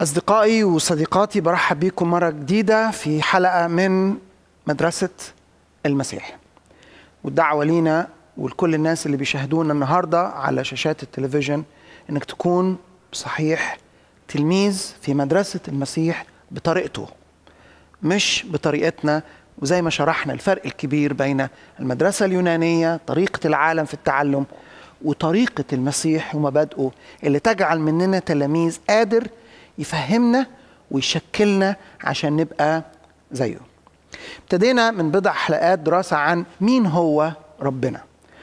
أصدقائي وصديقاتي برحب بيكم مرة جديدة في حلقة من مدرسة المسيح والدعوة لينا ولكل الناس اللي بيشاهدونا النهاردة على شاشات التلفزيون إنك تكون صحيح تلميذ في مدرسة المسيح بطريقته مش بطريقتنا وزي ما شرحنا الفرق الكبير بين المدرسة اليونانية طريقة العالم في التعلم وطريقة المسيح ومبادئه اللي تجعل مننا تلاميذ قادر يفهمنا ويشكلنا عشان نبقى زيه ابتدينا من بضع حلقات دراسة عن مين هو ربنا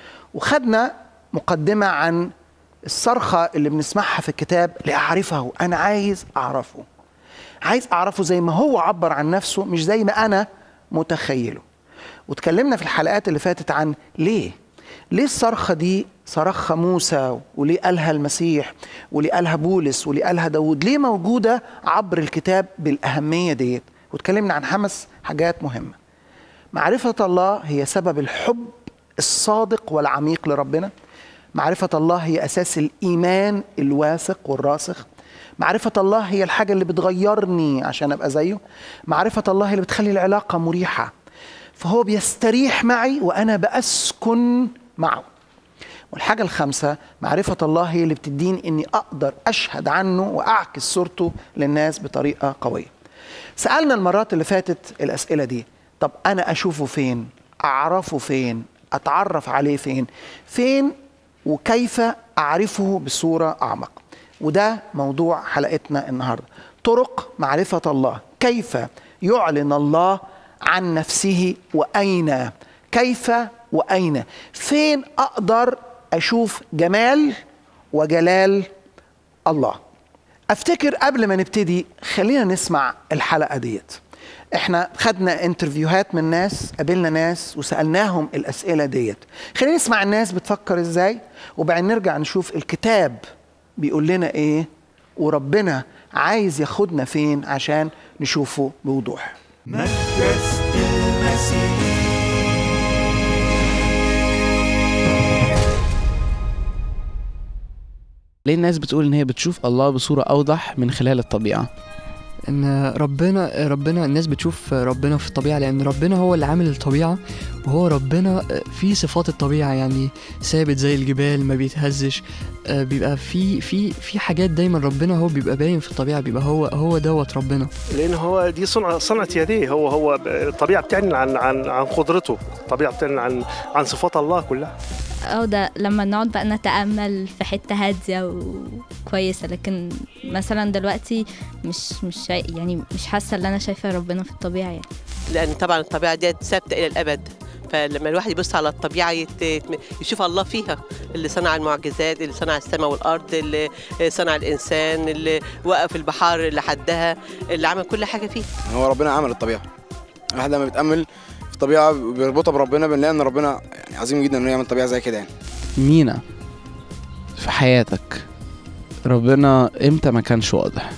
وخدنا مقدمة عن الصرخة اللي بنسمعها في الكتاب لأعرفه أنا عايز أعرفه عايز أعرفه زي ما هو عبر عن نفسه مش زي ما أنا متخيله وتكلمنا في الحلقات اللي فاتت عن ليه ليه الصرخة دي صرخها موسى وليه قالها المسيح وليه قالها بولس وليه قالها داود ليه موجودة عبر الكتاب بالأهمية ديت وتكلمنا عن خمس حاجات مهمة معرفة الله هي سبب الحب الصادق والعميق لربنا معرفة الله هي أساس الإيمان الواثق والراسخ معرفة الله هي الحاجة اللي بتغيرني عشان أبقى زيه معرفة الله هي اللي بتخلي العلاقة مريحة فهو بيستريح معي وأنا بأسكن معه والحاجة الخامسة معرفة الله هي اللي بتديني إني أقدر أشهد عنه وأعكس صورته للناس بطريقة قوية سألنا المرات اللي فاتت الأسئلة دي طب أنا أشوفه فين أعرفه فين أتعرف عليه فين فين وكيف أعرفه بصورة أعمق وده موضوع حلقتنا النهاردة طرق معرفة الله كيف يعلن الله عن نفسه وأين كيف وأين فين أقدر أشوف جمال وجلال الله أفتكر قبل ما نبتدي خلينا نسمع الحلقة ديت احنا خدنا انترفيوهات من ناس قابلنا ناس وسألناهم الأسئلة ديت خلينا نسمع الناس بتفكر ازاي وبعدين نرجع نشوف الكتاب بيقول لنا ايه وربنا عايز ياخدنا فين عشان نشوفه بوضوح مدرسة المسيح ليه الناس بتقول ان هي بتشوف الله بصورة اوضح من خلال الطبيعة ان ربنا ربنا الناس بتشوف ربنا في الطبيعه لان ربنا هو اللي عامل الطبيعه وهو ربنا في صفات الطبيعه يعني ثابت زي الجبال ما بيتهزش آه، بيبقى في في في حاجات دايما ربنا هو بيبقى باين في الطبيعه بيبقى هو هو دوت ربنا لان هو دي صنع صنعه يديه هو هو الطبيعه بتعلن عن عن عن قدرته الطبيعه بتعلن عن عن صفات الله كلها اه ده لما نقعد بقى نتأمل في حتة هادية وكويسة لكن مثلا دلوقتي مش مش شاي يعني مش حاسة ان انا شايفة ربنا في الطبيعة يعني لان طبعا الطبيعه ديت ثابته الى الابد فلما الواحد يبص على الطبيعه يت... يشوف الله فيها اللي صنع المعجزات اللي صنع السماء والارض اللي صنع الانسان اللي وقف البحار اللي حدها اللي عمل كل حاجه فيها هو ربنا عمل الطبيعه الواحد لما بيتامل في الطبيعه بيربطها بربنا بنلاقي ان ربنا يعني عظيم جدا انه يعمل طبيعه زي كده يعني مينا في حياتك ربنا امتى ما كانش واضح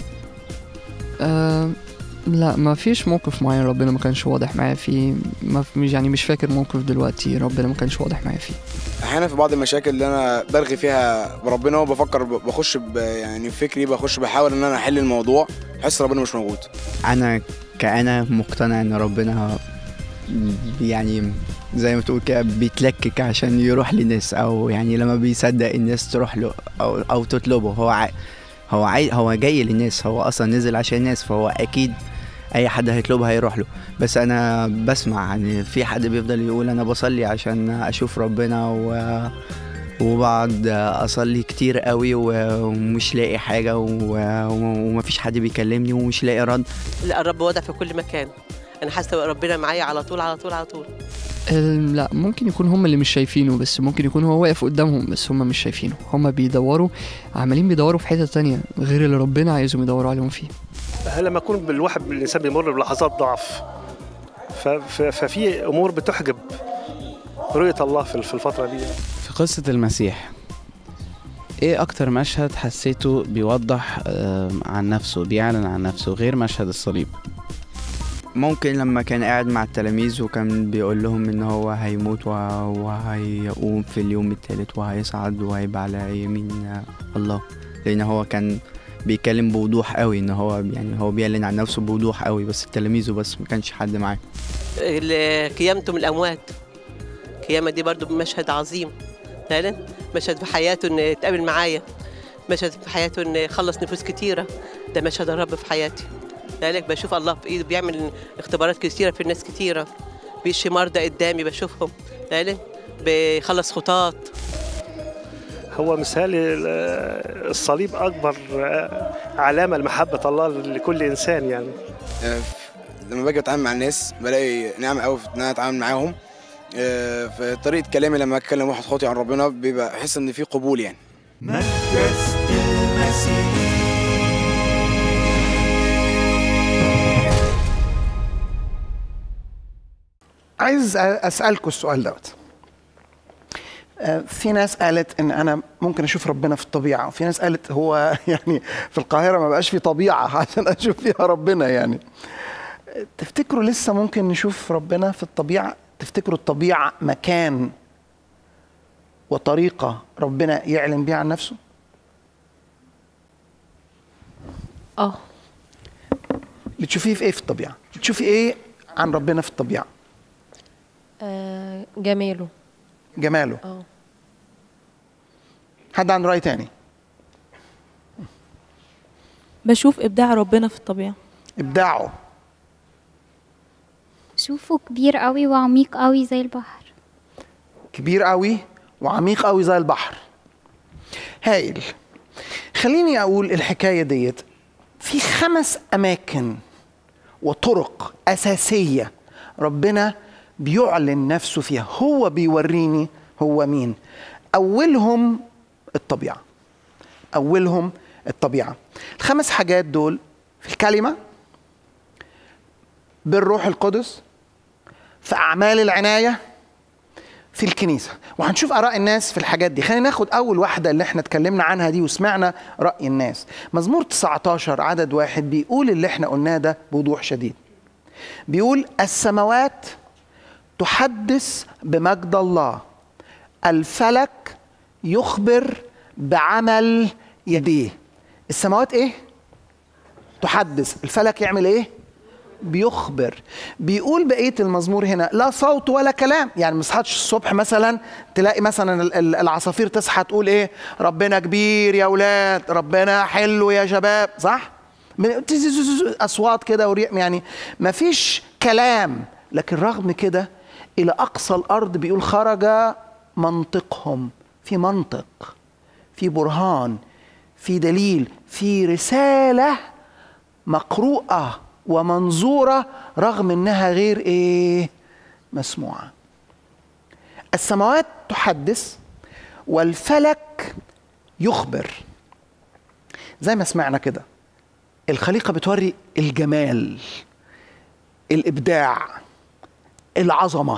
آه لا ما فيش موقف معين ربنا ما كانش واضح معايا فيه ما في- مش يعني مش فاكر موقف دلوقتي ربنا ما كانش واضح معايا فيه احيانا في بعض المشاكل اللي انا برغي فيها بربنا وبفكر ب- بخش ب يعني في فكري بخش بحاول ان انا احل الموضوع بحس ربنا مش موجود انا كأنا مقتنع ان ربنا يعني زي ما تقول كده بيتلكك عشان يروح لناس او يعني لما بيصدق الناس تروح له او او تطلبه هو عاي هو عاي هو جاي للناس هو اصلا نزل عشان الناس فهو اكيد اي حد هيطلبه هيروح له بس انا بسمع ان في حد بيفضل يقول انا بصلي عشان اشوف ربنا و وبقعد اصلي كتير قوي و- ومش لاقي حاجه و- ومفيش حد بيكلمني ومش لاقي رد لا الرب واضح في كل مكان انا حاسه ربنا معايا على طول على طول على طول ال- لا ممكن يكون هم اللي مش شايفينه بس ممكن يكون هو واقف قدامهم بس هم مش شايفينه هم بيدوروا عمالين بيدوروا في حتة تانية غير اللي ربنا عايزهم يدوروا عليهم فيه لما يكون الواحد الانسان بيمر بلحظات ضعف ف- ف- ففي امور بتحجب رؤيه الله في في الفتره دي في قصة المسيح ايه اكتر مشهد حسيته بيوضح آم، عن نفسه بيعلن عن نفسه غير مشهد الصليب ممكن لما كان قاعد مع التلاميذ وكان بيقول لهم ان هو هيموت وه- وهيقوم في اليوم الثالث وهيصعد وهيبقى على يمين الله لان هو كان بيتكلم بوضوح قوي ان هو يعني هو بيعلن عن نفسه بوضوح قوي بس تلاميذه بس ما كانش حد معاه ال- قيامته من الاموات القيامه دي برضو مشهد عظيم فعلا مشهد في حياته ان يتقابل معايا مشهد في حياته ان يخلص نفوس كتيره ده مشهد الرب في حياتي لذلك بشوف الله في ايده بيعمل اختبارات كتيره في الناس كتيره بيشفي مرضى قدامي بشوفهم فعلا بيخلص خطاط هو مثال ال- الصليب اكبر علامه لمحبه الله لكل انسان يعني آه، لما باجي اتعامل مع الناس بلاقي نعمة قوي في ان انا اتعامل معاهم آه، في طريقة كلامي لما اتكلم واحد خاطي عن ربنا بيبقى احس ان في قبول يعني مدرسة المسيح عايز اسالكم السؤال دوت آه، في ناس قالت ان انا ممكن اشوف ربنا في الطبيعه وفي ناس قالت هو يعني في القاهره ما بقاش في طبيعه عشان اشوف فيها ربنا يعني آه، تفتكروا لسه ممكن نشوف ربنا في الطبيعه تفتكروا الطبيعه مكان وطريقه ربنا يعلن بيها عن نفسه اه بتشوفيه في ايه في الطبيعه بتشوفي ايه عن ربنا في الطبيعه آه، جماله جماله اه حد عنده راي تاني بشوف ابداع ربنا في الطبيعه ابداعه شوفه كبير قوي وعميق قوي زي البحر كبير قوي وعميق قوي زي البحر هايل خليني اقول الحكايه ديت في خمس اماكن وطرق اساسيه ربنا بيعلن نفسه فيها هو بيوريني هو مين اولهم الطبيعه اولهم الطبيعه الخمس حاجات دول في الكلمه بالروح القدس في اعمال العنايه في الكنيسة وهنشوف آراء الناس في الحاجات دي خلينا ناخد أول واحدة اللي احنا اتكلمنا عنها دي وسمعنا رأي الناس مزمور 19 عدد واحد بيقول اللي احنا قلناه ده بوضوح شديد بيقول السماوات تحدث بمجد الله الفلك يخبر بعمل يديه السماوات ايه تحدث الفلك يعمل ايه بيخبر بيقول بقيه المزمور هنا لا صوت ولا كلام يعني ما تصحاش الصبح مثلا تلاقي مثلا ال- ال- العصافير تصحى تقول ايه ربنا كبير يا اولاد ربنا حلو يا شباب صح من- تزززز- اصوات كده وريق يعني ما فيش كلام لكن رغم كده الى اقصى الارض بيقول خرج منطقهم في منطق في برهان في دليل في رساله مقروءة ومنظورة رغم انها غير ايه مسموعة السماوات تحدث والفلك يخبر زي ما سمعنا كده الخليقة بتوري الجمال الإبداع العظمة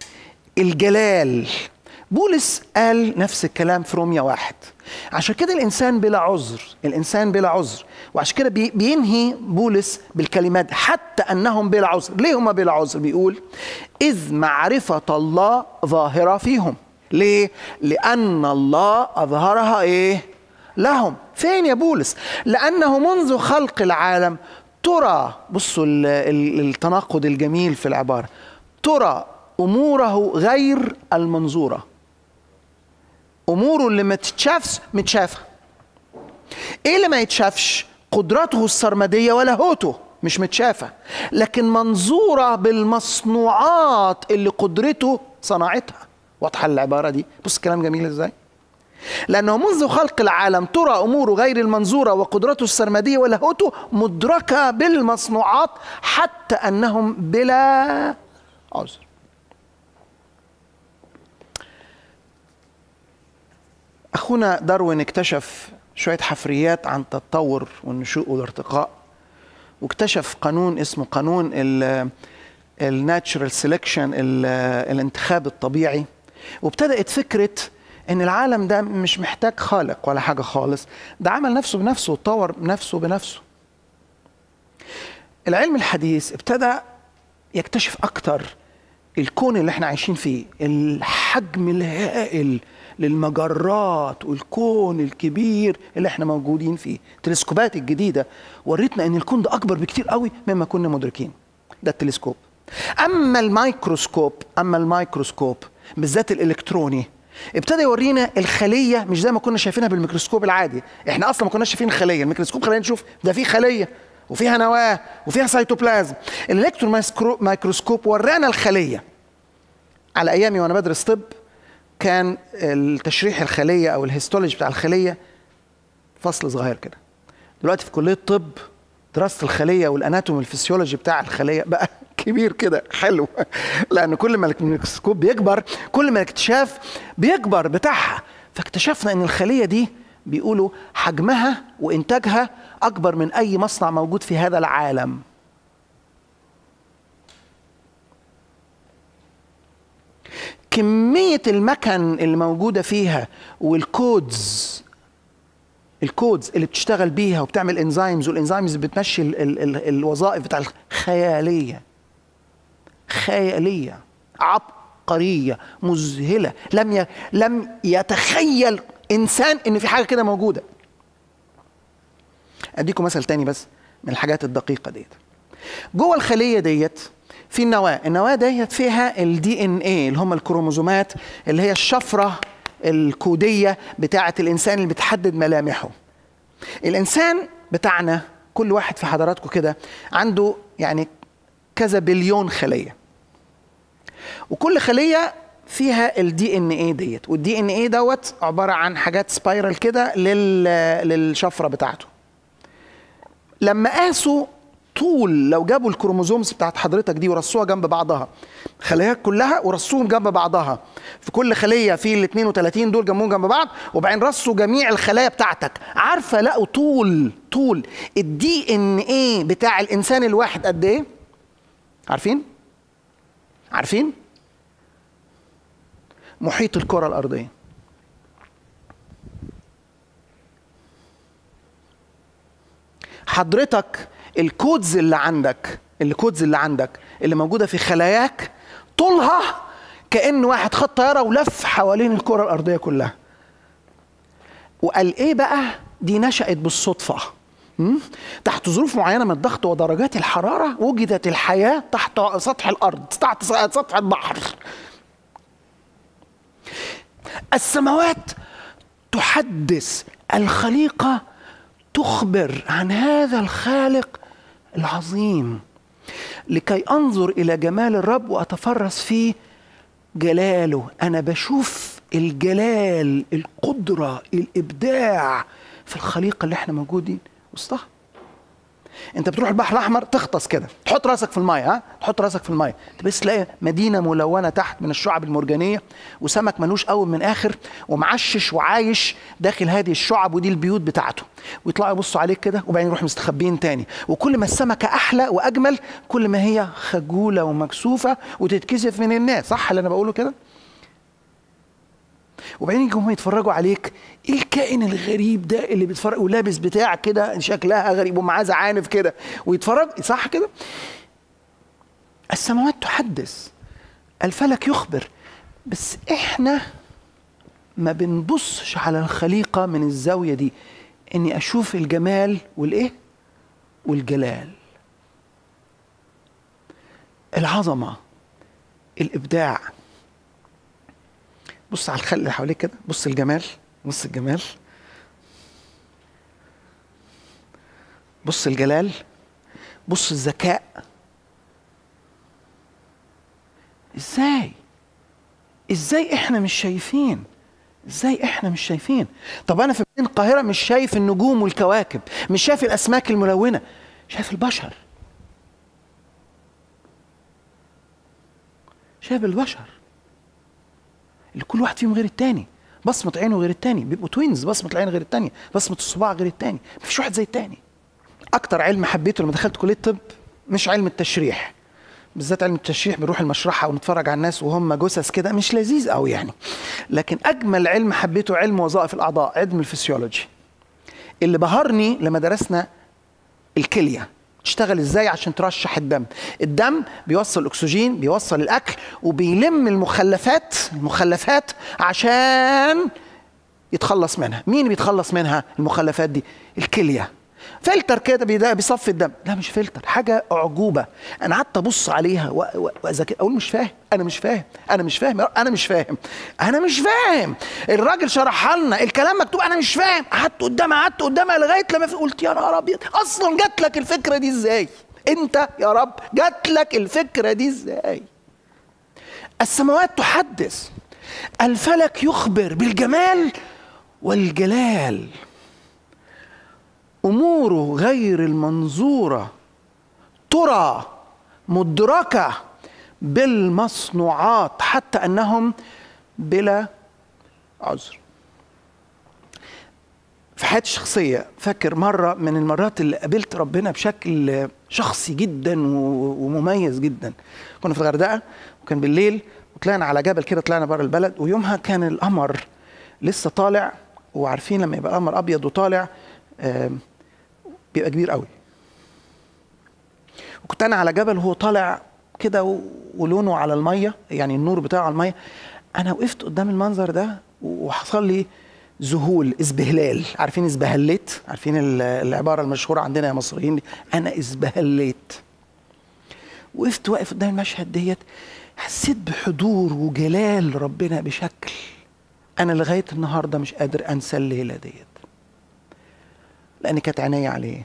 الجلال بولس قال نفس الكلام في روميا واحد عشان كده الإنسان بلا عذر الإنسان بلا عذر وعشان كده بي- بينهي بولس بالكلمات حتى أنهم بلا عذر ليه هم بلا عذر بيقول إذ معرفة الله ظاهرة فيهم ليه لأن الله أظهرها إيه لهم فين يا بولس لأنه منذ خلق العالم ترى بصوا ال- ال- التناقض الجميل في العبارة ترى أموره غير المنظورة أموره اللي ما تتشافش متشافة إيه اللي ما يتشافش قدرته السرمدية ولاهوته مش متشافة لكن منظورة بالمصنوعات اللي قدرته صنعتها واضحة العبارة دي بص الكلام جميل ازاي لأنه منذ خلق العالم ترى أمور غير المنظورة وقدرته السرمدية ولاهوته مدركة بالمصنوعات حتى أنهم بلا عذر أخونا داروين اكتشف شوية حفريات عن التطور والنشوء والارتقاء واكتشف قانون اسمه قانون الناتشرال سيلكشن الانتخاب الطبيعي وابتدأت فكرة ان العالم ده مش محتاج خالق ولا حاجة خالص ده عمل نفسه بنفسه وطور نفسه بنفسه العلم الحديث ابتدى يكتشف اكتر الكون اللي احنا عايشين فيه الحجم الهائل للمجرات والكون الكبير اللي احنا موجودين فيه التلسكوبات الجديده وريتنا ان الكون ده اكبر بكتير قوي مما كنا مدركين ده التلسكوب اما الميكروسكوب اما الميكروسكوب بالذات الالكتروني ابتدى يورينا الخليه مش زي ما كنا شايفينها بالميكروسكوب العادي احنا اصلا ما كناش شايفين خليه الميكروسكوب خلينا نشوف ده في خليه وفيها نواه وفيها سيتوبلازم الالكترون مايكروسكوب ورانا الخليه على ايامي وانا بدرس طب كان التشريح الخليه او الهيستولوجي بتاع الخليه فصل صغير كده دلوقتي في كليه الطب دراسه الخليه والاناتومي الفسيولوجي بتاع الخليه بقى كبير كده حلو لان كل ما الميكروسكوب بيكبر كل ما الاكتشاف بيكبر بتاعها فاكتشفنا ان الخليه دي بيقولوا حجمها وانتاجها اكبر من اي مصنع موجود في هذا العالم كميه المكن اللي موجوده فيها والكودز الكودز اللي بتشتغل بيها وبتعمل انزيمز والانزيمز بتمشي ال ال ال الوظائف بتاع خياليه خياليه عبقريه مذهله لم ي... لم يتخيل انسان ان في حاجه كده موجوده اديكم مثل تاني بس من الحاجات الدقيقه ديت جوه الخليه ديت في النواه النواه ديت فيها الدي ان ايه اللي هم الكروموزومات اللي هي الشفره الكوديه بتاعه الانسان اللي بتحدد ملامحه الانسان بتاعنا كل واحد في حضراتكم كده عنده يعني كذا بليون خليه وكل خليه فيها الدي ان ايه ديت والدي ان ايه دوت عباره عن حاجات سبايرال كده لل للشفره بتاعته لما قاسوا طول لو جابوا الكروموزومز بتاعت حضرتك دي ورصوها جنب بعضها خلاياك كلها ورصوهم جنب بعضها في كل خليه في ال 32 دول جنبهم جنب بعض وبعدين رصوا جميع الخلايا بتاعتك عارفه لقوا طول طول الدي ان ايه بتاع الانسان الواحد قد ايه عارفين عارفين محيط الكره الارضيه حضرتك الكودز اللي عندك الكودز اللي عندك اللي موجوده في خلاياك طولها كان واحد خد طياره ولف حوالين الكره الارضيه كلها وقال ايه بقى دي نشأت بالصدفه م? تحت ظروف معينه من الضغط ودرجات الحراره وجدت الحياه تحت سطح الارض تحت سطح البحر السماوات تحدث الخليقه تخبر عن هذا الخالق العظيم لكي انظر الى جمال الرب واتفرس في جلاله انا بشوف الجلال القدره الابداع في الخليقه اللي احنا موجودين وسطها انت بتروح البحر الاحمر تغطس كده تحط راسك في المايه ها تحط راسك في المايه بس تلاقي مدينه ملونه تحت من الشعب المرجانيه وسمك ملوش اول من اخر ومعشش وعايش داخل هذه الشعب ودي البيوت بتاعته ويطلعوا يبصوا عليك كده وبعدين يروحوا مستخبيين تاني وكل ما السمكه احلى واجمل كل ما هي خجوله ومكسوفه وتتكسف من الناس صح اللي انا بقوله كده وبعدين يجوا هم يتفرجوا عليك ايه الكائن الغريب ده اللي بيتفرج ولابس بتاع كده شكلها غريب ومعاه زعانف كده ويتفرج صح كده السماوات تحدث الفلك يخبر بس احنا ما بنبصش على الخليقة من الزاوية دي اني اشوف الجمال والايه والجلال العظمة الابداع بص على الخلق اللي حواليك كده بص الجمال بص الجمال بص الجلال بص الذكاء ازاي ازاي احنا مش شايفين ازاي احنا مش شايفين طب انا في مدينه القاهره مش شايف النجوم والكواكب مش شايف الاسماك الملونه شايف البشر شايف البشر اللي كل واحد فيهم غير التاني بصمة عينه غير التاني بيبقوا توينز بصمة العين غير التانية بصمة الصباع غير التاني مفيش واحد زي التاني أكتر علم حبيته لما دخلت كلية الطب مش علم التشريح بالذات علم التشريح بنروح المشرحة ونتفرج على الناس وهم جثث كده مش لذيذ قوي يعني لكن أجمل علم حبيته علم وظائف الأعضاء علم الفسيولوجي اللي بهرني لما درسنا الكلية تشتغل ازاي عشان ترشح الدم الدم بيوصل الاكسجين بيوصل الاكل وبيلم المخلفات المخلفات عشان يتخلص منها مين بيتخلص منها المخلفات دي الكليه فلتر كده بيدا- بيصفي الدم لا مش فلتر حاجه اعجوبه انا قعدت ابص عليها و- و- واذاكر اقول مش فاهم انا مش فاهم انا مش فاهم انا مش فاهم انا مش فاهم الراجل شرحها لنا الكلام مكتوب انا مش فاهم قعدت قدامها قعدت قدامها لغايه لما في- قلت يا نهار ابيض اصلا جات لك الفكره دي ازاي انت يا رب جات لك الفكره دي ازاي السماوات تحدث الفلك يخبر بالجمال والجلال اموره غير المنظوره ترى مدركه بالمصنوعات حتى انهم بلا عذر في حياتي الشخصيه فاكر مره من المرات اللي قابلت ربنا بشكل شخصي جدا و- ومميز جدا كنا في الغردقه وكان بالليل وطلعنا على جبل كده طلعنا بره البلد ويومها كان القمر لسه طالع وعارفين لما يبقى القمر ابيض وطالع آم، بيبقى كبير قوي وكنت انا على جبل وهو طالع كده و- ولونه على الميه يعني النور بتاعه على الميه انا وقفت قدام المنظر ده وحصل لي ذهول ازبهلال عارفين ازبهليت عارفين ال- العباره المشهوره عندنا يا مصريين دي انا ازبهليت وقفت واقف قدام المشهد ديت حسيت بحضور وجلال ربنا بشكل انا لغايه النهارده مش قادر انسى الليله ديت لان كانت عيني عليه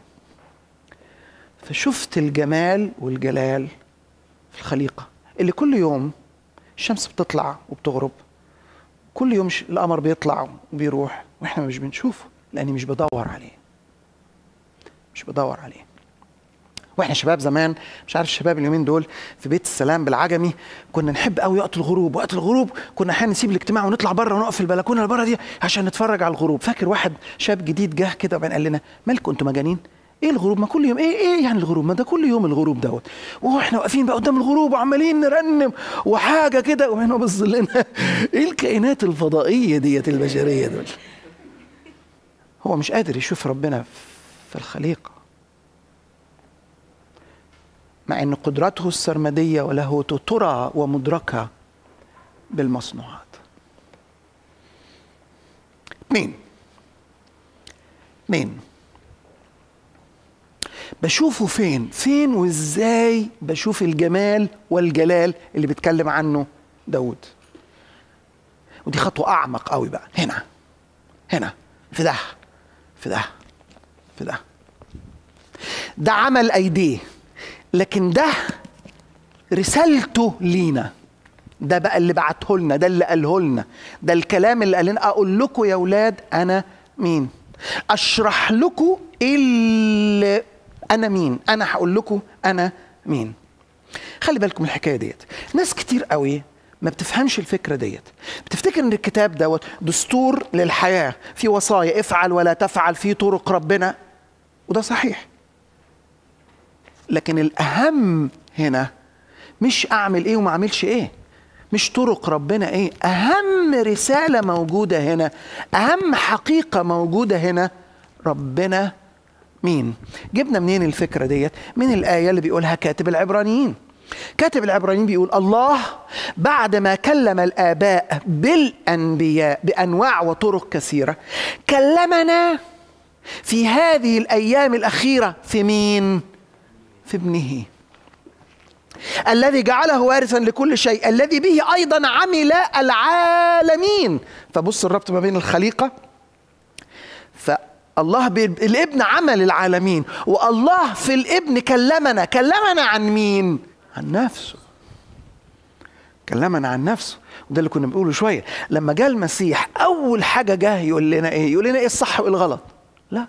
فشفت الجمال والجلال في الخليقه اللي كل يوم الشمس بتطلع وبتغرب كل يوم ش- القمر بيطلع وبيروح واحنا مش بنشوفه لاني مش بدور عليه مش بدور عليه واحنا شباب زمان مش عارف الشباب اليومين دول في بيت السلام بالعجمي كنا نحب قوي وقت الغروب وقت الغروب كنا احيانا نسيب الاجتماع ونطلع بره ونقف في البلكونه اللي بره دي عشان نتفرج على الغروب فاكر واحد شاب جديد جه كده وبعدين قال لنا مالكم انتوا مجانين ايه الغروب ما كل يوم ايه ايه يعني الغروب ما ده كل يوم الغروب دوت واحنا واقفين بقى قدام الغروب وعمالين نرنم وحاجه كده وهنا هو بص لنا ايه الكائنات الفضائيه ديت البشريه دول هو مش قادر يشوف ربنا في الخليقه مع ان قدرته السرمديه ولاهوته ترى ومدركه بالمصنوعات اثنين اثنين بشوفه فين فين وازاي بشوف الجمال والجلال اللي بيتكلم عنه داود ودي خطوة أعمق قوي بقى هنا هنا في ده في ده في ده ده عمل أيديه لكن ده رسالته لينا ده بقى اللي بعته لنا ده اللي قاله لنا ده الكلام اللي قال لنا اقول لكم يا اولاد انا مين اشرح لكم ايه اللي انا مين انا هقول لكم انا مين خلي بالكم من الحكايه ديت ناس كتير قوي ما بتفهمش الفكره ديت بتفتكر ان الكتاب دوت دستور للحياه في وصايا افعل ولا تفعل في طرق ربنا وده صحيح لكن الاهم هنا مش اعمل ايه وما اعملش ايه مش طرق ربنا ايه اهم رساله موجوده هنا اهم حقيقه موجوده هنا ربنا مين جبنا منين الفكره ديت من الايه اللي بيقولها كاتب العبرانيين كاتب العبرانيين بيقول الله بعد ما كلم الاباء بالانبياء بانواع وطرق كثيره كلمنا في هذه الايام الاخيره في مين في ابنه الذي جعله وارثا لكل شيء الذي به ايضا عمل العالمين فبص الربط ما بين الخليقه فالله ب- الابن عمل العالمين والله في الابن كلمنا كلمنا عن مين عن نفسه كلمنا عن نفسه وده اللي كنا بنقوله شويه لما جاء المسيح اول حاجه جه يقول لنا ايه يقول لنا ايه الصح وايه الغلط لا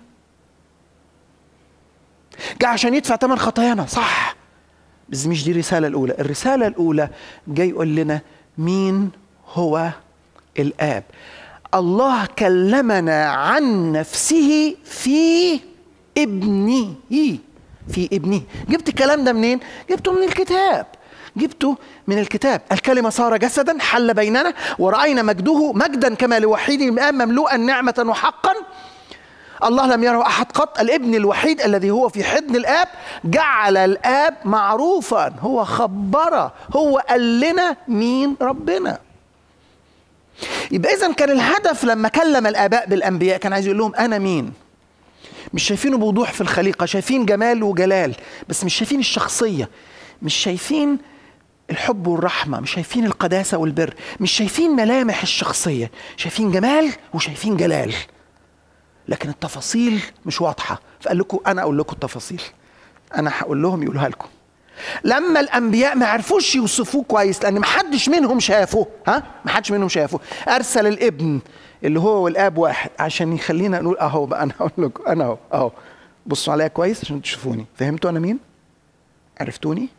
جه عشان يدفع ثمن خطايانا صح بس مش دي الرسالة الأولى الرسالة الأولى جاي يقول لنا مين هو الآب الله كلمنا عن نفسه في ابنه في ابنه جبت الكلام ده منين جبته من الكتاب جبته من الكتاب الكلمة صار جسدا حل بيننا ورأينا مجده مجدا كما لوحيد الآب مملوءا نعمة وحقا الله لم يره احد قط الابن الوحيد الذي هو في حضن الاب جعل الاب معروفا هو خبره هو قال لنا مين ربنا يبقى اذا كان الهدف لما كلم الاباء بالانبياء كان عايز يقول لهم انا مين مش شايفينه بوضوح في الخليقه شايفين جمال وجلال بس مش شايفين الشخصيه مش شايفين الحب والرحمه مش شايفين القداسه والبر مش شايفين ملامح الشخصيه شايفين جمال وشايفين جلال لكن التفاصيل مش واضحه فقال لكم انا اقول لكم التفاصيل انا هقول لهم يقولوها لكم لما الانبياء ما عرفوش يوصفوه كويس لان ما حدش منهم شافه ها ما حدش منهم شافه ارسل الابن اللي هو والاب واحد عشان يخلينا نقول اهو بقى انا هقول لكم انا اهو اهو بصوا عليا كويس عشان تشوفوني فهمتوا انا مين عرفتوني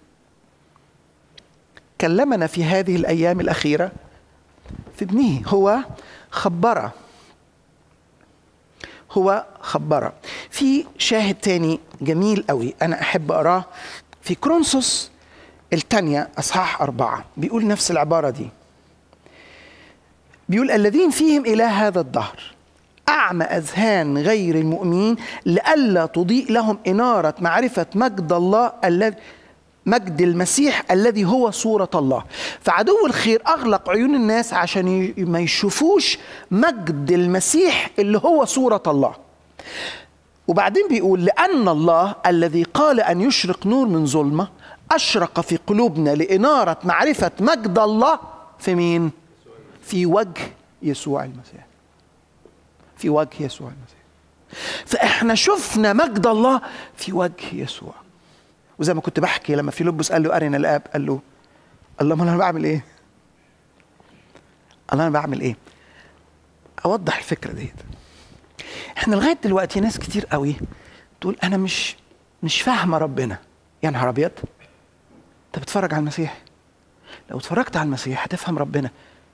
كلمنا في هذه الايام الاخيره في ابنه هو خبره هو خبره في شاهد تاني جميل قوي انا احب اقراه في كرونسوس الثانية أصحاح أربعة بيقول نفس العبارة دي بيقول الذين فيهم إلى هذا الدهر أعمى أذهان غير المؤمنين لئلا تضيء لهم إنارة معرفة مجد الله الذي مجد المسيح الذي هو صورة الله فعدو الخير أغلق عيون الناس عشان ي- ما يشوفوش مجد المسيح اللي هو صورة الله وبعدين بيقول لأن الله الذي قال أن يشرق نور من ظلمة أشرق في قلوبنا لإنارة معرفة مجد الله في مين؟ في وجه يسوع المسيح في وجه يسوع المسيح فإحنا شفنا مجد الله في وجه يسوع وزي ما كنت بحكي لما فيلبس قال له أرنا الآب قال له الله ما أنا بعمل إيه؟ الله أنا بعمل إيه؟ أوضح الفكرة ديت احنا لغايه دلوقتي ناس كتير قوي تقول انا مش مش فاهمه ربنا يا نهار ابيض انت بتتفرج على المسيح لو اتفرجت على المسيح هتفهم ربنا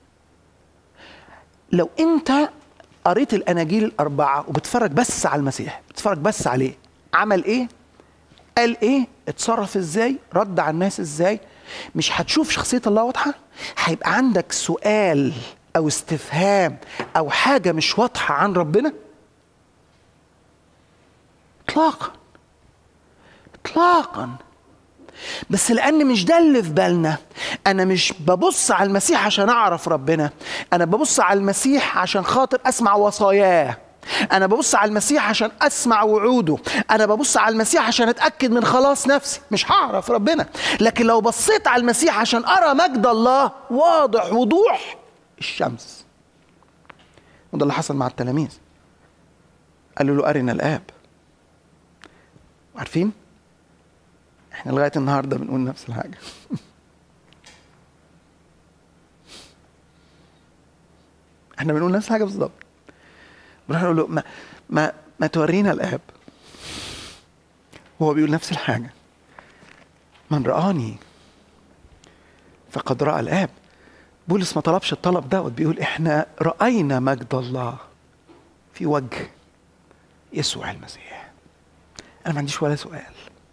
لو انت قريت الاناجيل الاربعه وبتتفرج بس على المسيح بتتفرج بس عليه عمل ايه قال ايه اتصرف ازاي رد على الناس ازاي مش هتشوف شخصيه الله واضحه هيبقى عندك سؤال او استفهام او حاجه مش واضحه عن ربنا اطلاقا اطلاقا بس لان مش ده اللي في بالنا انا مش ببص على المسيح عشان اعرف ربنا انا ببص على المسيح عشان خاطر اسمع وصاياه انا ببص على المسيح عشان اسمع وعوده انا ببص على المسيح عشان اتاكد من خلاص نفسي مش هعرف ربنا لكن لو بصيت على المسيح عشان ارى مجد الله واضح وضوح الشمس وده اللي حصل مع التلاميذ قالوا له ارنا الاب عارفين احنا لغايه النهارده بنقول نفس الحاجه احنا بنقول نفس الحاجه بالظبط بنروح نقول له ما ما ما تورينا الاب هو بيقول نفس الحاجه من رآني فقد رأى الآب بولس ما طلبش الطلب دوت بيقول احنا رأينا مجد الله في وجه يسوع المسيح انا ما عنديش ولا سؤال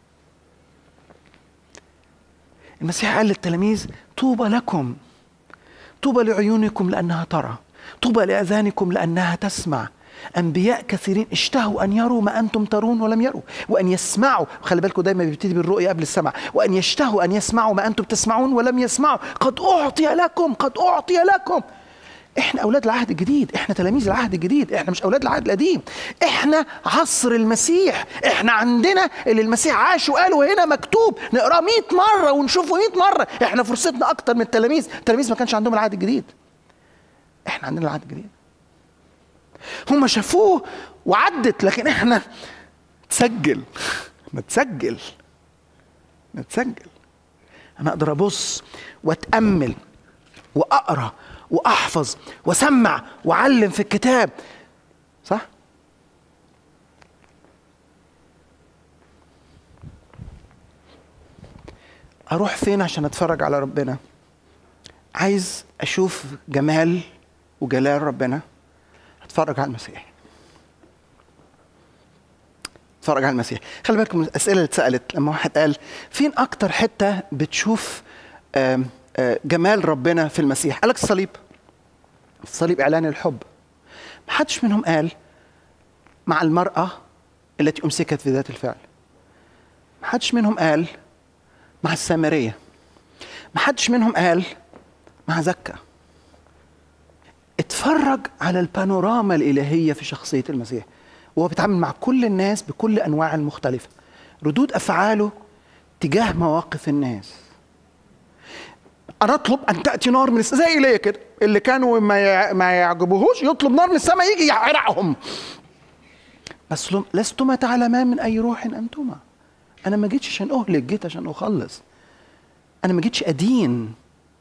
المسيح قال للتلاميذ طوبى لكم طوبى لعيونكم لانها ترى طوبى لاذانكم لانها تسمع انبياء كثيرين اشتهوا ان يروا ما انتم ترون ولم يروا وان يسمعوا خلي بالكم دايما بيبتدي بالرؤيه قبل السمع وان يشتهوا ان يسمعوا ما انتم تسمعون ولم يسمعوا قد اعطي لكم قد اعطي لكم احنا اولاد العهد الجديد احنا تلاميذ العهد الجديد احنا مش اولاد العهد القديم احنا عصر المسيح احنا عندنا اللي المسيح عاش وقاله هنا مكتوب نقراه 100 مره ونشوفه 100 مره احنا فرصتنا اكتر من التلاميذ التلاميذ ما كانش عندهم العهد الجديد احنا عندنا العهد الجديد هم شافوه وعدت لكن احنا تسجل نتسجل نتسجل انا اقدر ابص واتامل واقرا واحفظ واسمع واعلم في الكتاب صح اروح فين عشان اتفرج على ربنا عايز اشوف جمال وجلال ربنا اتفرج على المسيح اتفرج على المسيح خلي بالكم من الاسئله اللي اتسالت لما واحد قال فين اكتر حته بتشوف آم آه جمال ربنا في المسيح قال لك الصليب الصليب اعلان الحب ما حدش منهم قال مع المرأة التي أمسكت في ذات الفعل ما حدش منهم قال مع السامرية ما حدش منهم قال مع زكا اتفرج على البانوراما الإلهية في شخصية المسيح وهو بيتعامل مع كل الناس بكل أنواع المختلفة ردود أفعاله تجاه مواقف الناس أنا أطلب أن تأتي نار من السماء زي إيليا كده اللي كانوا ما يع- ما يعجبوهوش يطلب نار من السماء يجي يحرقهم بس لم- لستما تعلمان من أي روح أنتما أنا ما جيتش عشان أهلك جيت عشان أخلص أنا ما جيتش أدين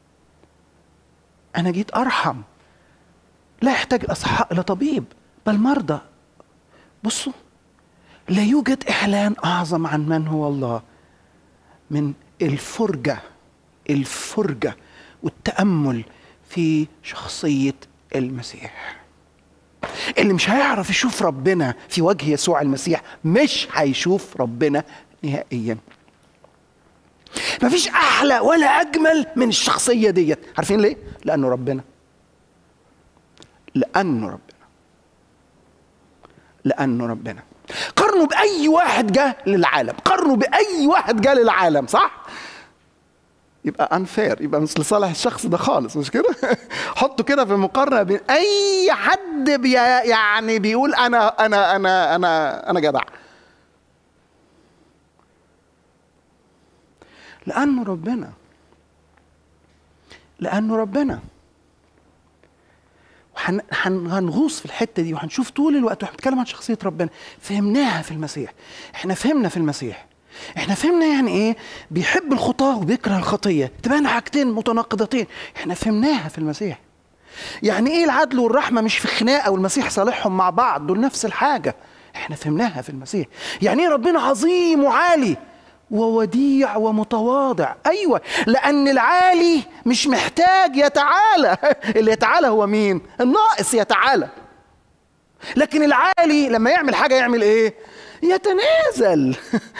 أنا جيت أرحم لا يحتاج الأصحاء إلى طبيب بل مرضى بصوا لا يوجد إعلان أعظم عن من هو الله من الفرجة الفرجة والتأمل في شخصية المسيح اللي مش هيعرف يشوف ربنا في وجه يسوع المسيح مش هيشوف ربنا نهائيا مفيش احلى ولا اجمل من الشخصيه ديت عارفين ليه لانه ربنا لانه ربنا لانه ربنا قارنوا باي واحد جه للعالم قارنوا باي واحد جه للعالم صح يبقى انفير يبقى مش لصالح الشخص ده خالص مش كده حطوا كده في مقارنه بين اي حد بي يعني بيقول انا انا انا انا انا جدع لانه ربنا لانه ربنا وحن- هن- هنغوص في الحته دي وهنشوف طول الوقت واحنا بنتكلم عن شخصيه ربنا فهمناها في المسيح احنا فهمنا في المسيح احنا فهمنا يعني ايه بيحب الخطاه وبيكره الخطيه تبان حاجتين متناقضتين احنا فهمناها في المسيح يعني ايه العدل والرحمه مش في خناقه والمسيح صالحهم مع بعض دول نفس الحاجه احنا فهمناها في المسيح يعني ايه ربنا عظيم وعالي ووديع ومتواضع ايوه لان العالي مش محتاج يتعالى اللي يتعالى هو مين الناقص يتعالى لكن العالي لما يعمل حاجه يعمل ايه يتنازل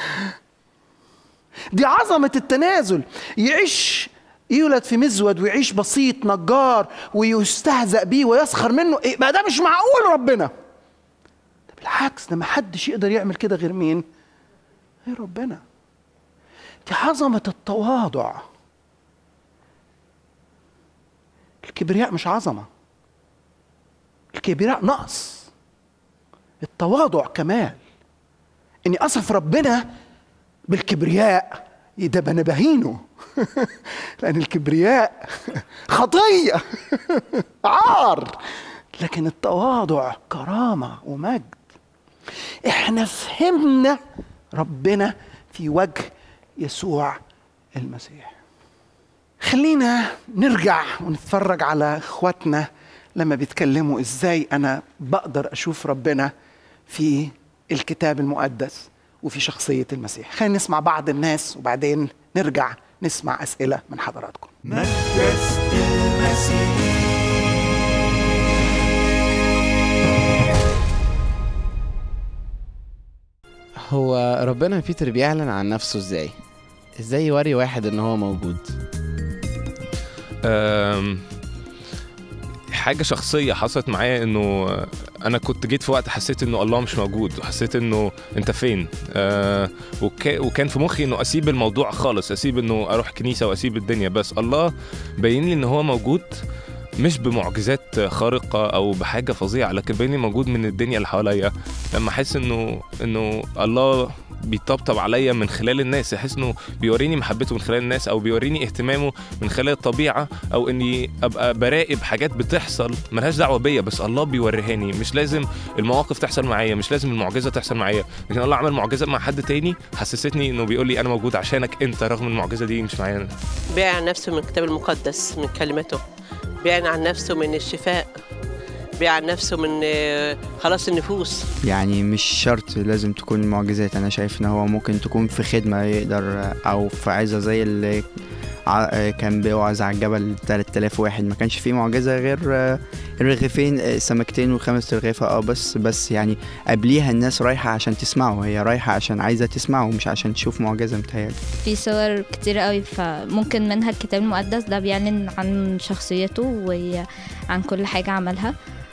دي عظمه التنازل يعيش يولد في مزود ويعيش بسيط نجار ويستهزأ بيه ويسخر منه إيه ما ده مش معقول ربنا ده بالعكس ده ما حدش يقدر يعمل كده غير مين غير ربنا دي عظمة التواضع الكبرياء مش عظمة الكبرياء نقص التواضع كمال اني اصف ربنا بالكبرياء ده انا بهينه لان الكبرياء خطيه عار لكن التواضع كرامه ومجد احنا فهمنا ربنا في وجه يسوع المسيح خلينا نرجع ونتفرج على اخواتنا لما بيتكلموا ازاي انا بقدر اشوف ربنا في الكتاب المقدس وفي شخصية المسيح خلينا نسمع بعض الناس وبعدين نرجع نسمع أسئلة من حضراتكم مدرسة المسيح هو ربنا يا بيتر بيعلن عن نفسه ازاي ازاي يوري واحد ان هو موجود أم، حاجة شخصية حصلت معايا انه انا كنت جيت في وقت حسيت انه الله مش موجود وحسيت انه انت فين أه وكا- وكان في مخي انه اسيب الموضوع خالص اسيب انه اروح كنيسة واسيب الدنيا بس الله بين لي ان هو موجود مش بمعجزات خارقة أو بحاجة فظيعة لكن بين لي موجود من الدنيا اللي حواليا لما أحس إنه إنه الله بيطبطب عليا من خلال الناس احس انه بيوريني محبته من خلال الناس او بيوريني اهتمامه من خلال الطبيعه او اني ابقى براقب حاجات بتحصل ملهاش دعوه بيا بس الله بيوريهاني مش لازم المواقف تحصل معايا مش لازم المعجزه تحصل معايا لكن الله عمل معجزه مع حد تاني حسستني انه بيقول لي انا موجود عشانك انت رغم المعجزه دي مش معايا أنا. بيعلن عن نفسه من الكتاب المقدس من كلمته بيعلن عن نفسه من الشفاء بيعلن عن نفسه من آه، خلاص النفوس يعني مش شرط لازم تكون معجزات انا شايف ان هو ممكن تكون في خدمة يقدر او في عظة زي اللي ع- كان بيوعظ على الجبل 3000 واحد ما كانش فيه معجزة غير آه، رغيفين آه، سمكتين وخمس رغيفة اه بس بس يعني قبليها الناس رايحة عشان تسمعه هي رايحة عشان عايزة تسمعه مش عشان تشوف معجزة متهيألي في صور كتير قوي فممكن منها الكتاب المقدس ده بيعلن عن شخصيته وعن كل حاجة عملها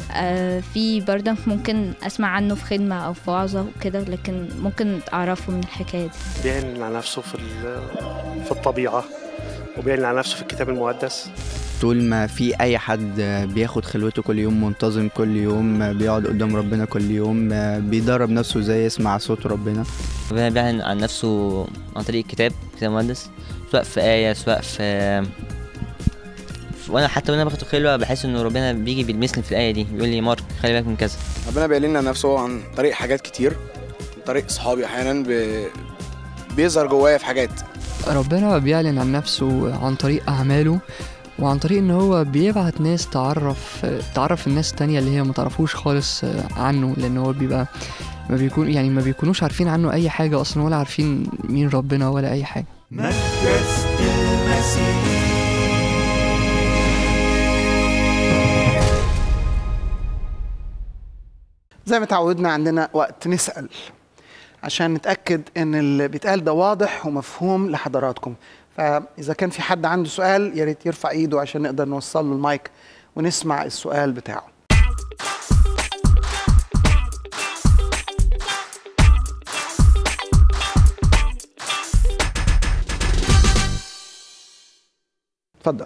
آه في برضك ممكن اسمع عنه في خدمة او في وعظة وكده لكن ممكن اعرفه من الحكاية دي بيعلن عن نفسه في ال- في الطبيعة وبيعلن عن نفسه في الكتاب المقدس طول ما في اي حد بياخد خلوته كل يوم منتظم كل يوم بيقعد قدام ربنا كل يوم بيدرب نفسه ازاي يسمع صوت ربنا ربنا بيعلن عن نفسه عن طريق الكتاب كتاب مقدس سواء في آية سواء في في- وانا حتى وانا باخد خلوة بحس ان ربنا بيجي بيلمسني في الآية دي بيقول لي مارك خلي بالك من كذا ربنا بيعلن لنا نفسه عن طريق حاجات كتير عن طريق صحابي احيانا ب... بيظهر جوايا في حاجات ربنا بيعلن عن نفسه عن طريق أعماله وعن طريق ان هو بيبعت ناس تعرف تعرف الناس التانية اللي هي ما تعرفوش خالص عنه لان هو بيبقى ما بيكون يعني ما بيكونوش عارفين عنه اي حاجة اصلا ولا عارفين مين ربنا ولا اي حاجة مدرسة المسيح زي ما تعودنا عندنا وقت نسأل عشان نتأكد ان اللي بيتقال ده واضح ومفهوم لحضراتكم فإذا كان في حد عنده سؤال يا ريت يرفع ايده عشان نقدر نوصل له المايك ونسمع السؤال بتاعه اتفضل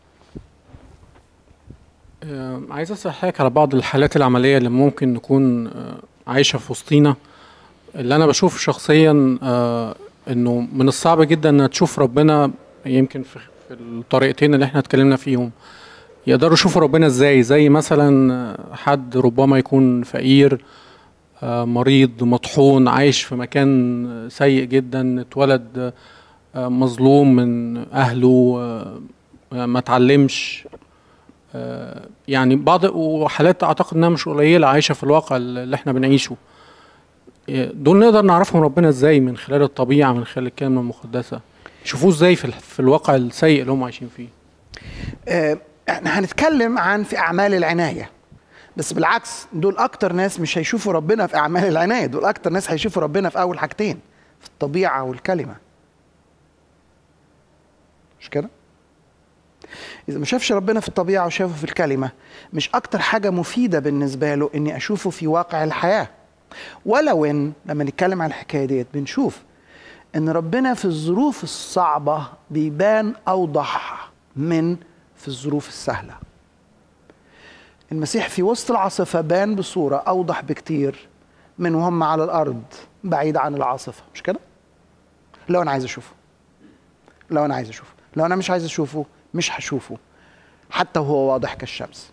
آه، عايز اسال حضرتك على بعض الحالات العمليه اللي ممكن نكون آه، عايشه في وسطينا اللي انا بشوف شخصيا آه، انه من الصعب جدا ان تشوف ربنا يمكن في في الطريقتين اللي احنا اتكلمنا فيهم يقدروا يشوفوا ربنا ازاي زي مثلا آه، حد ربما يكون فقير آه، مريض مطحون عايش في مكان آه، سيء جدا اتولد آه، مظلوم من اهله آه، آه، ما اتعلمش آه، يعني بعض وحالات اعتقد انها مش قليله عايشه في الواقع اللي احنا بنعيشه آه، دول نقدر نعرفهم ربنا ازاي من خلال الطبيعه من خلال الكلمه المقدسه يشوفوه ازاي في, ال- في الواقع السيء اللي هم عايشين فيه آه، احنا هنتكلم عن في اعمال العنايه بس بالعكس دول اكتر ناس مش هيشوفوا ربنا في اعمال العنايه دول اكتر ناس هيشوفوا ربنا في اول حاجتين في الطبيعه والكلمه مش كده اذا ما شافش ربنا في الطبيعه وشافه في الكلمه مش اكتر حاجه مفيده بالنسبه له اني اشوفه في واقع الحياه ولو ان لما نتكلم عن الحكايه ديت بنشوف ان ربنا في الظروف الصعبه بيبان اوضح من في الظروف السهله المسيح في وسط العاصفه بان بصوره اوضح بكتير من وهم على الارض بعيد عن العاصفه مش كده لو انا عايز اشوفه لو انا عايز اشوفه لو انا مش عايز اشوفه مش هشوفه حتى وهو واضح كالشمس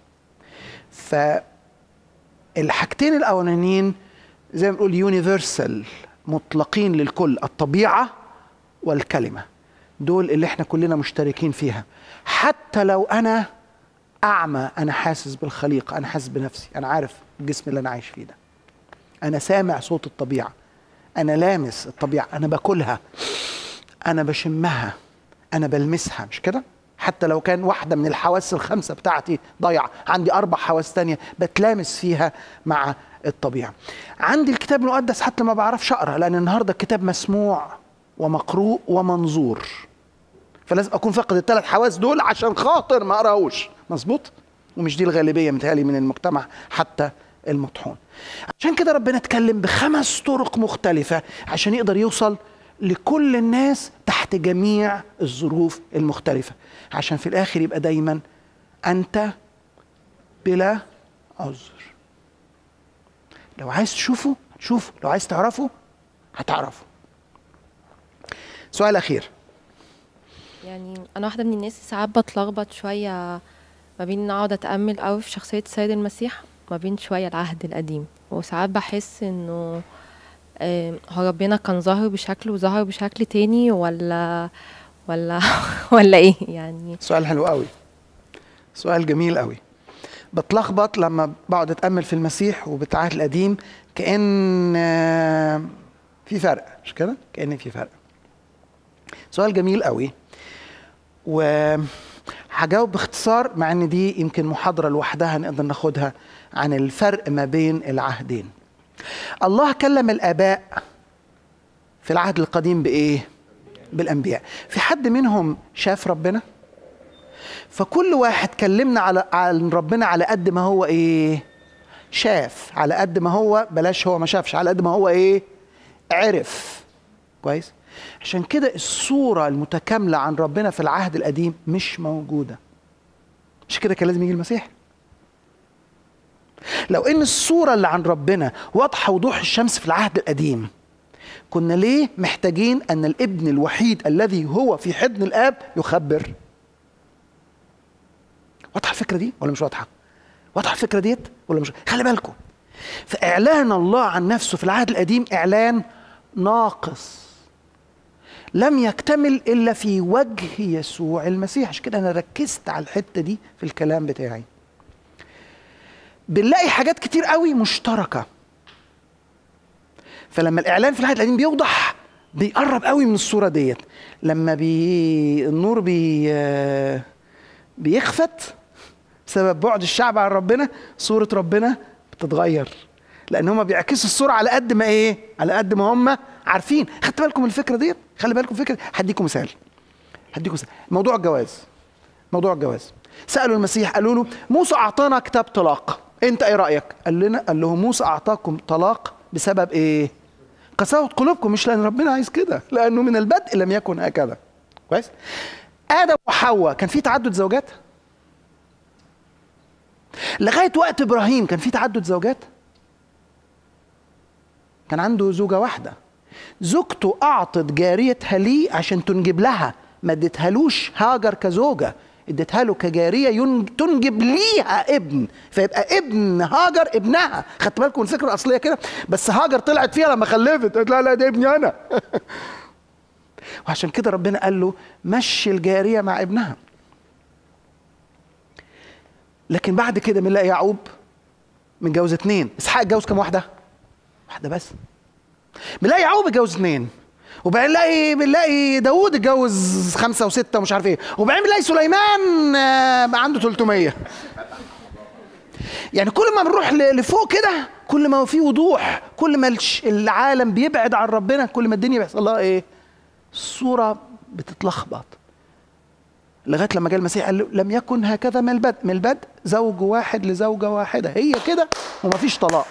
فالحاجتين الاولانيين زي ما بنقول يونيفرسال مطلقين للكل الطبيعه والكلمه دول اللي احنا كلنا مشتركين فيها حتى لو انا اعمى انا حاسس بالخليقه انا حاسس بنفسي انا عارف الجسم اللي انا عايش فيه ده انا سامع صوت الطبيعه انا لامس الطبيعه انا باكلها انا بشمها انا بلمسها مش كده حتى لو كان واحدة من الحواس الخمسة بتاعتي ضايعة عندي أربع حواس تانية بتلامس فيها مع الطبيعة عندي الكتاب المقدس حتى ما بعرفش أقرأ لأن النهاردة الكتاب مسموع ومقروء ومنظور فلازم أكون فاقد الثلاث حواس دول عشان خاطر ما أقراهوش مظبوط ومش دي الغالبية متهيألي من المجتمع حتى المطحون عشان كده ربنا اتكلم بخمس طرق مختلفة عشان يقدر يوصل لكل الناس تحت جميع الظروف المختلفة عشان في الآخر يبقى دايما أنت بلا عذر لو عايز تشوفه هتشوفه لو عايز تعرفه هتعرفه سؤال أخير يعني انا واحده من الناس ساعات بتلخبط شويه ما بين إن اقعد اتامل قوي في شخصيه السيد المسيح ما بين شويه العهد القديم وساعات بحس انه آم، هو ربنا كان ظاهر بشكل وظهر بشكل تاني ولا ولا ولا ايه يعني سؤال حلو قوي سؤال جميل قوي بتلخبط لما بقعد اتامل في المسيح وبالعهد القديم كان آه، في فرق مش كده كان في فرق سؤال جميل قوي وهجاوب باختصار مع ان دي يمكن محاضره لوحدها نقدر ناخدها عن الفرق ما بين العهدين الله كلم الاباء في العهد القديم بايه بالانبياء في حد منهم شاف ربنا فكل واحد كلمنا على عن ربنا على قد ما هو ايه شاف على قد ما هو بلاش هو ما شافش على قد ما هو ايه عرف كويس عشان كده الصورة المتكاملة عن ربنا في العهد القديم مش موجودة مش كده كان لازم يجي المسيح لو ان الصورة اللي عن ربنا واضحة وضوح الشمس في العهد القديم كنا ليه محتاجين ان الابن الوحيد الذي هو في حضن الاب يخبر واضحة الفكرة دي ولا مش واضحة واضحة الفكرة ديت ولا مش خلي بالكم فإعلان الله عن نفسه في العهد القديم إعلان ناقص لم يكتمل إلا في وجه يسوع المسيح عشان كده أنا ركزت على الحتة دي في الكلام بتاعي بنلاقي حاجات كتير قوي مشتركة فلما الإعلان في العهد القديم بيوضح بيقرب قوي من الصورة ديت لما بي النور بي بيخفت بسبب بعد الشعب عن ربنا صورة ربنا بتتغير لان هم بيعكسوا الصورة على قد ما ايه على قد ما هم عارفين خدت بالكم من الفكرة ديت خلي بالكم فكرة هديكم مثال هديكم مثال موضوع الجواز موضوع الجواز سألوا المسيح قالوا له موسى أعطانا كتاب طلاق أنت إيه رأيك؟ قال لنا قال لهم موسى أعطاكم طلاق بسبب إيه؟ قساوة قلوبكم مش لأن ربنا عايز كده لأنه من البدء لم يكن هكذا كويس؟ آدم وحواء كان في تعدد زوجات؟ لغايه وقت ابراهيم كان في تعدد زوجات كان عنده زوجه واحده زوجته اعطت جاريتها ليه عشان تنجب لها ما اديتهالوش هاجر كزوجه اديتها له كجاريه ينج... تنجب ليها ابن فيبقى ابن هاجر ابنها خدت بالكم من الفكره الاصليه كده بس هاجر طلعت فيها لما خلفت قالت لا لا ده ابني انا وعشان كده ربنا قال له مشي الجاريه مع ابنها لكن بعد كده بنلاقي يعقوب متجوز اتنين اسحاق اتجوز كام واحده؟ واحده بس بنلاقي يعقوب اتجوز اتنين وبعدين نلاقي بنلاقي داوود اتجوز خمسه وسته ومش عارف ايه وبعدين بنلاقي سليمان آه، بقى عنده 300 يعني كل ما بنروح ل- لفوق كده كل ما في وضوح كل ما الش- العالم بيبعد عن ربنا كل ما الدنيا بيحصل لها ايه؟ الصوره بتتلخبط لغايه لما جاء المسيح قال له لم يكن هكذا من البدء من البدء زوج واحد لزوجه واحده هي كده ومفيش طلاق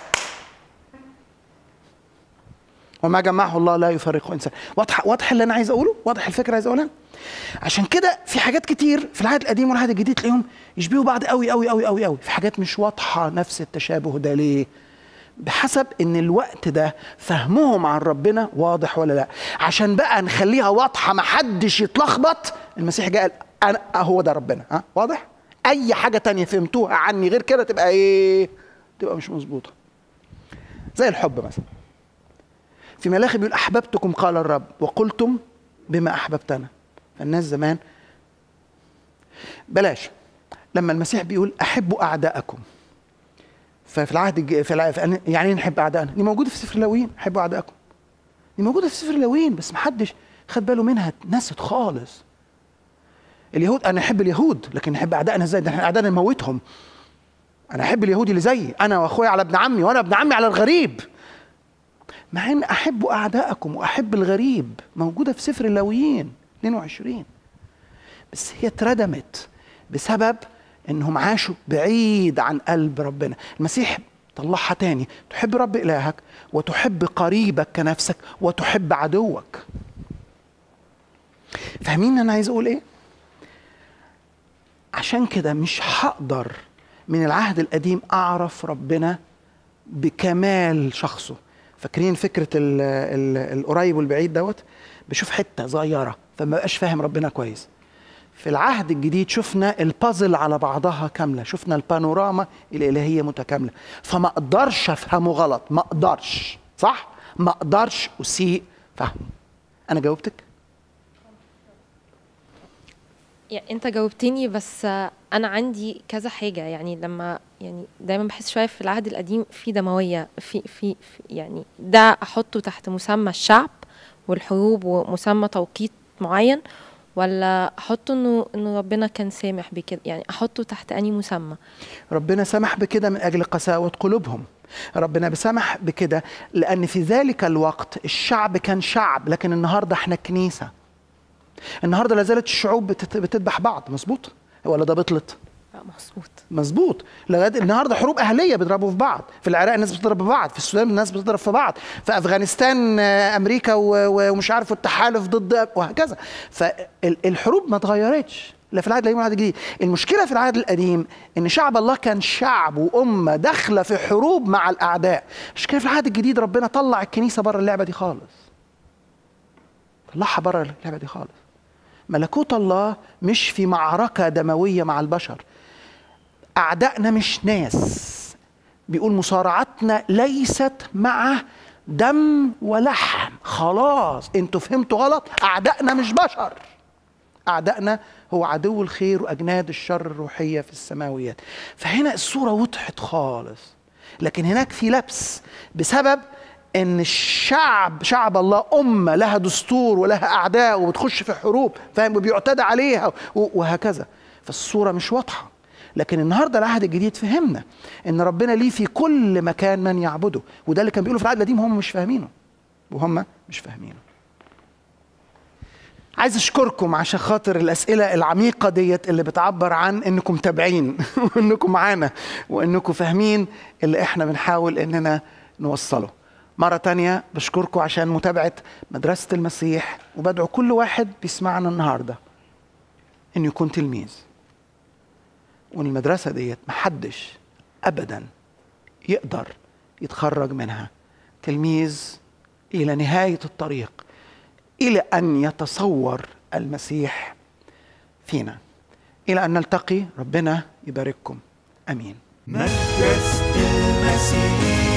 وما جمعه الله لا يفرقه انسان واضح واضح اللي انا عايز اقوله واضح الفكره عايز اقولها عشان كده في حاجات كتير في العهد القديم والعهد الجديد تلاقيهم يشبهوا بعض قوي قوي قوي قوي قوي في حاجات مش واضحه نفس التشابه ده ليه بحسب ان الوقت ده فهمهم عن ربنا واضح ولا لا عشان بقى نخليها واضحه ما حدش يتلخبط المسيح جاء قال انا هو ده ربنا ها واضح اي حاجه تانية فهمتوها عني غير كده تبقى ايه تبقى مش مظبوطه زي الحب مثلا في ملاخي بيقول احببتكم قال الرب وقلتم بما احببتنا فالناس زمان بلاش لما المسيح بيقول احبوا اعداءكم ففي العهد الج... في الع... في... يعني ايه نحب اعدائنا دي موجوده في سفر اللاويين احبوا اعدائكم دي موجوده في سفر اللاويين بس محدش خد باله منها نست خالص اليهود انا احب اليهود لكن نحب اعدائنا ازاي ده احنا اعدائنا نموتهم انا احب اليهودي اللي زيي انا واخويا على ابن عمي وانا ابن عمي على الغريب مع ان احب اعدائكم واحب الغريب موجوده في سفر اللاويين 22 بس هي اتردمت بسبب انهم عاشوا بعيد عن قلب ربنا المسيح طلعها تاني تحب رب الهك وتحب قريبك كنفسك وتحب عدوك فاهمين انا عايز اقول ايه عشان كده مش هقدر من العهد القديم اعرف ربنا بكمال شخصه فاكرين فكره ال ال القريب والبعيد دوت بشوف حته صغيره فما بقاش فاهم ربنا كويس في العهد الجديد شفنا البازل على بعضها كامله شفنا البانوراما الالهيه متكامله فما اقدرش افهمه غلط ما اقدرش صح ما اقدرش اسيء فهمه انا جاوبتك يعني انت جاوبتني بس آه، انا عندي كذا حاجه يعني لما يعني دايما بحس شويه في العهد القديم في دمويه في في, في يعني ده احطه تحت مسمى الشعب والحروب ومسمى توقيت معين ولا احطه انه انه ربنا كان سامح بكده يعني احطه تحت اني مسمى ربنا سمح بكده من اجل قساوه قلوبهم ربنا سمح بكده لان في ذلك الوقت الشعب كان شعب لكن النهارده احنا كنيسه النهارده لا زالت الشعوب بتت- بتذبح بعض مظبوط ولا ده بطلت مظبوط مظبوط لغايه النهارده حروب اهليه بيضربوا في بعض في العراق الناس بتضرب في بعض في السودان الناس بتضرب في بعض في افغانستان آه، امريكا و- و- ومش عارف التحالف ضد وهكذا فالحروب ما اتغيرتش لا في العهد القديم ولا العهد الجديد المشكله في العهد القديم ان شعب الله كان شعب وامه داخله في حروب مع الاعداء عشان كده في العهد الجديد ربنا طلع الكنيسه بره اللعبه دي خالص طلعها بره اللعبه دي خالص ملكوت الله مش في معركه دمويه مع البشر أعدائنا مش ناس بيقول مصارعتنا ليست مع دم ولحم خلاص انتوا فهمتوا غلط أعدائنا مش بشر أعدائنا هو عدو الخير وأجناد الشر الروحية في السماويات فهنا الصورة وضحت خالص لكن هناك في لبس بسبب ان الشعب شعب الله امه لها دستور ولها اعداء وبتخش في حروب فاهم وبيعتدى عليها و- وهكذا فالصوره مش واضحه لكن النهارده العهد الجديد فهمنا ان ربنا ليه في كل مكان من يعبده وده اللي كان بيقوله في العهد القديم هم مش فاهمينه وهم مش فاهمينه عايز اشكركم عشان خاطر الاسئله العميقه ديت اللي بتعبر عن انكم تابعين وانكم معانا وانكم فاهمين اللي احنا بنحاول اننا نوصله مرة تانية بشكركم عشان متابعة مدرسة المسيح وبدعو كل واحد بيسمعنا النهاردة انه يكون تلميذ وان المدرسة ديت محدش ابدا يقدر يتخرج منها تلميذ الى نهاية الطريق الى ان يتصور المسيح فينا الى ان نلتقي ربنا يبارككم امين مدرسة المسيح